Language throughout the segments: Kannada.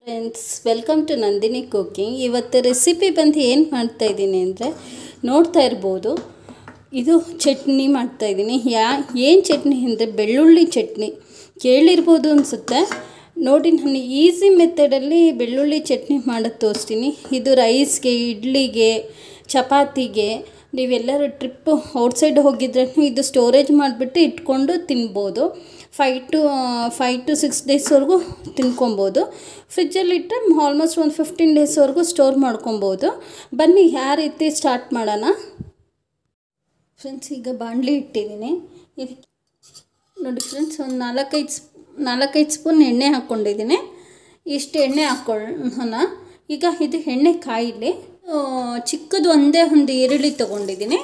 friends welcome to Nandini cooking ಇವತ್ತು ರೆಸಿಪಿ ಬಂದು ಏನು ಮಾಡ್ತಾಯಿದ್ದೀನಿ ಅಂದರೆ ನೋಡ್ತಾ ಇರ್ಬೋದು ಇದು ಚಟ್ನಿ ಮಾಡ್ತಾಯಿದ್ದೀನಿ ಯಾ ಏನು ಚಟ್ನಿ ಅಂದರೆ ಬೆಳ್ಳುಳ್ಳಿ ಚಟ್ನಿ ಕೇಳಿರ್ಬೋದು ಅನಿಸುತ್ತೆ ನೋಡಿ ನಾನು ಈಸಿ ಮೆಥಡಲ್ಲಿ ಬೆಳ್ಳುಳ್ಳಿ ಚಟ್ನಿ ಮಾಡೋದು ತೋರಿಸ್ತೀನಿ ಇದು ರೈಸ್ಗೆ ಇಡ್ಲಿಗೆ ಚಪಾತಿಗೆ ನೀವೆಲ್ಲರೂ ಟ್ರಿಪ್ಪು ಔಟ್ಸೈಡ್ ಹೋಗಿದ್ರೆ ಇದು ಸ್ಟೋರೇಜ್ ಮಾಡಿಬಿಟ್ಟು ಇಟ್ಕೊಂಡು ತಿನ್ಬೋದು five to five to six ಡೇಸ್ವರೆಗೂ ತಿನ್ಕೊಬೋದು ಫ್ರಿಜ್ಜಲ್ಲಿ ಇಟ್ಟರೆ ಆಲ್ಮೋಸ್ಟ್ ಒಂದು ಫಿಫ್ಟೀನ್ ಡೇಸ್ವರೆಗೂ ಸ್ಟೋರ್ ಮಾಡ್ಕೊಬೋದು ಬನ್ನಿ ಯಾವ ರೀತಿ ಸ್ಟಾರ್ಟ್ ಮಾಡೋಣ ಫ್ರೆಂಡ್ಸ್ ಈಗ ಬಾಣಲಿ ಇಟ್ಟಿದ್ದೀನಿ ಇದಕ್ಕೆ ನೋಡಿ ಫ್ರೆಂಡ್ಸ್ ಒಂದು ನಾಲ್ಕೈದು ಸ್ಪ್ ನಾಲ್ಕೈದು ಸ್ಪೂನ್ ಎಣ್ಣೆ ಹಾಕ್ಕೊಂಡಿದ್ದೀನಿ ಇಷ್ಟು ಎಣ್ಣೆ ಹಾಕ್ಕೊಳ್ಳೋಣ ಈಗ ಇದು ಎಣ್ಣೆ ಕಾಯಿಲಿ ಚಿಕ್ಕದು ಒಂದೇ ಒಂದು ಈರುಳ್ಳಿ ತೊಗೊಂಡಿದ್ದೀನಿ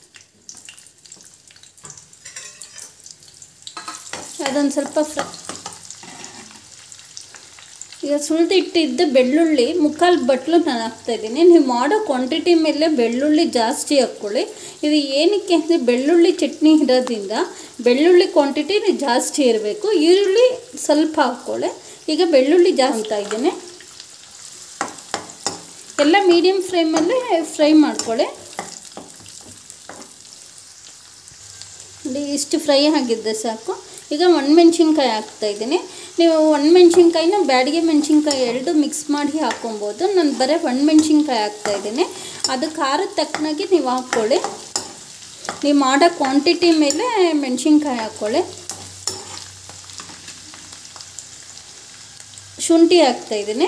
ಅದೊಂದು ಸ್ವಲ್ಪ ಫ್ರೈ ಈಗ ಸುಳಿದಿಟ್ಟಿದ್ದ ಬೆಳ್ಳುಳ್ಳಿ ಮುಕ್ಕಾಲು ಬಟ್ಲು ನಾನು ಹಾಕ್ತಾಯಿದ್ದೀನಿ ನೀವು ಮಾಡೋ ಕ್ವಾಂಟಿಟಿ ಮೇಲೆ ಬೆಳ್ಳುಳ್ಳಿ ಜಾಸ್ತಿ ಹಾಕ್ಕೊಳ್ಳಿ ಇದು ಏನಕ್ಕೆ ಅಂದರೆ ಬೆಳ್ಳುಳ್ಳಿ ಚಟ್ನಿ ಇರೋದ್ರಿಂದ ಬೆಳ್ಳುಳ್ಳಿ ಕ್ವಾಂಟಿಟಿ ಜಾಸ್ತಿ ಇರಬೇಕು ಈರುಳ್ಳಿ ಸ್ವಲ್ಪ ಹಾಕ್ಕೊಳ್ಳಿ ಈಗ ಬೆಳ್ಳುಳ್ಳಿ ಜಾಸ್ತಿ ಇದ್ದೀನಿ ಎಲ್ಲ ಮೀಡಿಯಮ್ ಫ್ಲೇಮಲ್ಲೇ ಫ್ರೈ ಮಾಡ್ಕೊಳ್ಳಿ ಇಷ್ಟು ಫ್ರೈ ಆಗಿದ್ದೆ ಸಾಕು ಈಗ ಒಣಮೆಣ್ಸಿನ್ಕಾಯಿ ಹಾಕ್ತಾಯಿದ್ದೀನಿ ನೀವು ಒಣಮೆಣ್ಸಿನ್ಕಾಯಿನ ಬ್ಯಾಡಿಗೆ ಮೆಣಸಿನ್ಕಾಯಿ ಎರಡು ಮಿಕ್ಸ್ ಮಾಡಿ ಹಾಕ್ಕೊಬೋದು ನಾನು ಬರೀ ಒಣಮೆಣ್ಸಿನ್ಕಾಯಿ ಹಾಕ್ತಾಯಿದ್ದೀನಿ ಅದು ಖಾರದ ತಕ್ಕನಾಗಿ ನೀವು ಹಾಕ್ಕೊಳ್ಳಿ ನೀವು ಮಾಡೋ ಕ್ವಾಂಟಿಟಿ ಮೇಲೆ ಮೆಣಸಿನ್ಕಾಯಿ ಹಾಕ್ಕೊಳ್ಳಿ ಶುಂಠಿ ಹಾಕ್ತಾಯಿದ್ದೀನಿ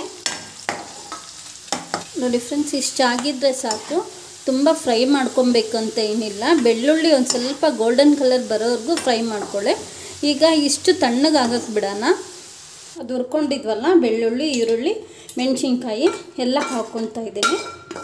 ನೋಡಿ ಫ್ರೆಂಡ್ಸ್ ಇಷ್ಟು ಆಗಿದ್ದರೆ ಸಾಕು ತುಂಬ ಫ್ರೈ ಮಾಡ್ಕೊಬೇಕು ಅಂತ ಏನಿಲ್ಲ ಬೆಳ್ಳುಳ್ಳಿ ಒಂದು ಸ್ವಲ್ಪ ಗೋಲ್ಡನ್ ಕಲರ್ ಬರೋವರೆಗೂ ಫ್ರೈ ಮಾಡ್ಕೊಳ್ಳಿ ಈಗ ಇಷ್ಟು ತಣ್ಣಗೆ ಆಗಕ್ಕೆ ಬಿಡೋಣ ಅದು ಹುರ್ಕೊಂಡಿದ್ವಲ್ಲ ಬೆಳ್ಳುಳ್ಳಿ ಈರುಳ್ಳಿ ಮೆಣಸಿನ್ಕಾಯಿ ಎಲ್ಲ ಹಾಕ್ಕೊತಾ ಇದ್ದೀನಿ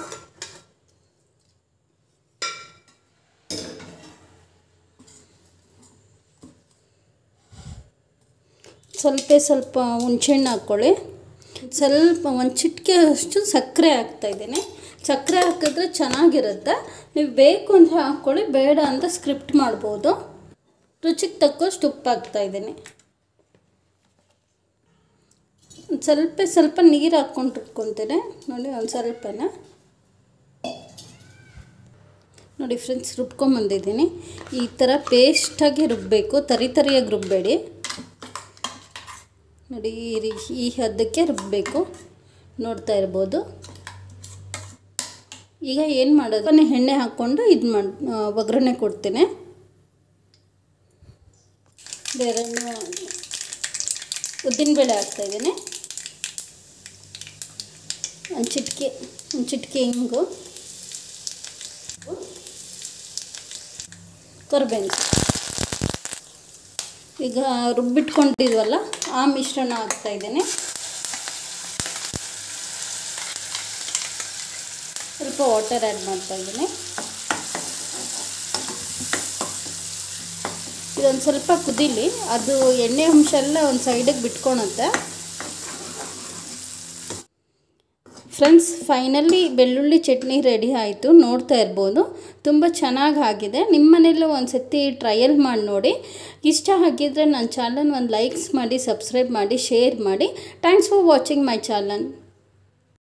ಸ್ವಲ್ಪ ಸ್ವಲ್ಪ ಹುಣ್ಸೆಹಣ್ಣು ಹಾಕ್ಕೊಳ್ಳಿ ಸ್ವಲ್ಪ ಒಂದು ಚಿಟಿಕೆ ಅಷ್ಟು ಸಕ್ಕರೆ ಹಾಕ್ತಾಯಿದ್ದೀನಿ ಸಕ್ಕರೆ ಹಾಕಿದ್ರೆ ಚೆನ್ನಾಗಿರುತ್ತೆ ನೀವು ಬೇಕು ಅಂದರೆ ಹಾಕ್ಕೊಳ್ಳಿ ಬೇಡ ಅಂತ ಸ್ಕ್ರಿಪ್ಟ್ ಮಾಡ್ಬೋದು ರುಚಿಗೆ ತಕ್ಕಷ್ಟು ಉಪ್ಪು ಹಾಕ್ತಾಯಿದ್ದೀನಿ ಒಂದು ಸ್ವಲ್ಪ ಸ್ವಲ್ಪ ನೀರು ಹಾಕ್ಕೊಂಡು ಇಟ್ಕೊತೀನಿ ನೋಡಿ ಒಂದು ಸ್ವಲ್ಪನ ನೋಡಿ ಫ್ರೆಂಡ್ಸ್ ರುಬ್ಕೊಂಬಂದಿದ್ದೀನಿ ಈ ಥರ ಪೇಸ್ಟಾಗಿ ರುಬ್ಬಬೇಕು ತರಿ ತರಿಯಾಗಿ ರುಬ್ಬಬೇಡಿ ನೋಡಿ ಈ ರೀ ಈ ಹದ್ದಕ್ಕೆ ರುಬ್ಬಬೇಕು ನೋಡ್ತಾ ಇರ್ಬೋದು ಈಗ ಏನು ಮಾಡೋದು ಎಣ್ಣೆ ಹಾಕ್ಕೊಂಡು ಇದು ಮಾಡಿ ಒಗ್ಗರಣೆ ಕೊಡ್ತೀನಿ ಬೇರೆ ಉದ್ದಿನಬೇಳೆ ಹಾಕ್ತಾಯಿದ್ದೀನಿ ಒಂದು ಚಿಟಿಕೆ ಒಂದು ಚಿಟಿಕೆ ಹಿಂಗು ಕೊರಬೇವು ಈಗ ರುಬ್ಬಿಟ್ಕೊಂಡಿದ್ವಲ್ಲ ಆ ಮಿಶ್ರಣ ಹಾಕ್ತಾಯಿದ್ದೀನಿ ಸ್ವಲ್ಪ ವಾಟರ್ ಆ್ಯಡ್ ಮಾಡ್ತಾಯಿದ್ದೀನಿ ಇದೊಂದು ಸ್ವಲ್ಪ ಕುದೀಲಿ ಅದು ಎಣ್ಣೆ ಅಂಶ ಎಲ್ಲ ಒಂದು ಸೈಡಿಗೆ ಬಿಟ್ಕೊಳುತ್ತೆ ಫ್ರೆಂಡ್ಸ್ ಫೈನಲಿ ಬೆಳ್ಳುಳ್ಳಿ ಚಟ್ನಿ ರೆಡಿ ಆಯಿತು ನೋಡ್ತಾ ಇರ್ಬೋದು ತುಂಬ ಚೆನ್ನಾಗಿ ಆಗಿದೆ ನಿಮ್ಮ ಮನೆಯಲ್ಲೂ ಒಂದು ಸತಿ ಟ್ರಯಲ್ ಮಾಡಿ ನೋಡಿ ಇಷ್ಟ ಆಗಿದ್ದರೆ ನನ್ನ ಚಾನಲ್ ಒಂದು ಲೈಕ್ಸ್ ಮಾಡಿ ಸಬ್ಸ್ಕ್ರೈಬ್ ಮಾಡಿ ಶೇರ್ ಮಾಡಿ thanks for watching my channel